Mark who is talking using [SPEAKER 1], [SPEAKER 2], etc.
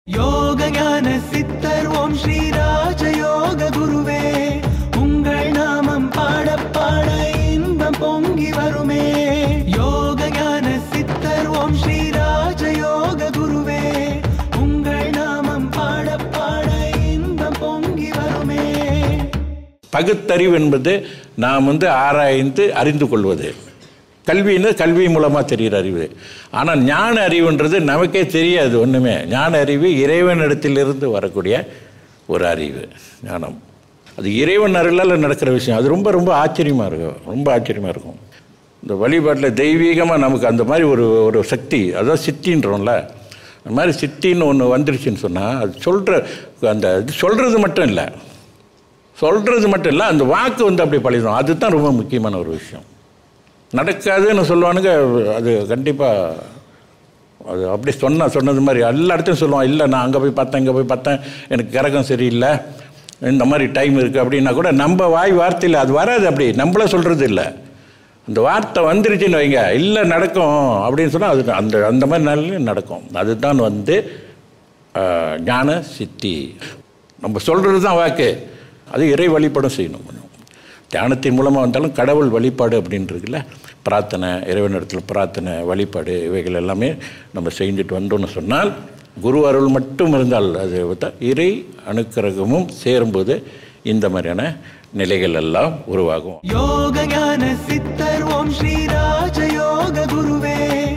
[SPEAKER 1] யோக ஞான சித்தர் ஓம் ஸ்ரீ ராஜயோக குருவே உங்கள் நாமம் பாட பாட இன்பம் பொங்கி வருமே யோக ஞான சித்தர் ஓம் ஸ்ரீ ராஜயோக குருவே உங்கள் நாமம் பாட பாட இன்பம் பொங்கி வருமே
[SPEAKER 2] பகுத்தறிவு என்பது நாம் வந்து ஆராய்ந்து அறிந்து கொள்வது கல்வின்னு கல்வி மூலமாக தெரிகிற அறிவு ஆனால் ஞான அறிவுன்றது நமக்கே தெரியாது ஒன்றுமே ஞான அறிவு இறைவனிடத்திலிருந்து வரக்கூடிய ஒரு அறிவு ஞானம் அது இறைவன் அருளால் நடக்கிற விஷயம் அது ரொம்ப ரொம்ப ஆச்சரியமாக இருக்கும் ரொம்ப ஆச்சரியமாக இருக்கும் இந்த வழிபாட்டில் தெய்வீகமாக நமக்கு அந்த மாதிரி ஒரு ஒரு சக்தி அதான் சித்தின்றோம்ல அந்த மாதிரி சித்தின்னு ஒன்று வந்துருச்சுன்னு சொன்னால் அது சொல்கிற அந்த இது சொல்கிறது மட்டும் இல்லை சொல்கிறது மட்டும் இல்லை அந்த வாக்கு வந்து அப்படி பழிடும் அதுதான் ரொம்ப முக்கியமான ஒரு விஷயம் நடக்காதுன்னு சொல்லுவானுங்க அது கண்டிப்பாக அது அப்படி சொன்னா சொன்னது மாதிரி எல்லா இடத்தையும் சொல்லுவான் இல்லை நான் அங்கே போய் பார்த்தேன் இங்கே போய் பார்த்தேன் எனக்கு கரகம் சரியில்லை இந்த மாதிரி டைம் இருக்குது அப்படின்னா கூட நம்ம வாய் வார்த்தையில் அது வராது அப்படி நம்மள சொல்கிறது இல்லை அந்த வார்த்தை வந்துருச்சுன்னு வைங்க இல்லை நடக்கும் அப்படின்னு சொன்னால் அது அந்த அந்த மாதிரி நாள்லையும் நடக்கும் அதுதான் வந்து ஆஹ், ஞான சித்தி நம்ம சொல்கிறது தான் வாக்கு அது இறை வழிபாடும் செய்யணும் கொஞ்சம் தியானத்தின் மூலமாக வந்தாலும் கடவுள் வழிபாடு அப்படின்றதுல பிரார்த்தனை இறைவனிடத்தில் பிரார்த்தனை வழிபாடு இவைகள் எல்லாமே நம்ம செஞ்சுட்டு வந்தோம்னு சொன்னால் குரு அருள் மட்டும் இருந்தால் அது பார்த்தா இறை அனுக்கிரகமும் சேரும்போது இந்த மாதிரியான நிலைகள் எல்லாம் உருவாகும்
[SPEAKER 1] யோக ஞான சித்தர் ஓம் ஸ்ரீ ராஜயோக குருவே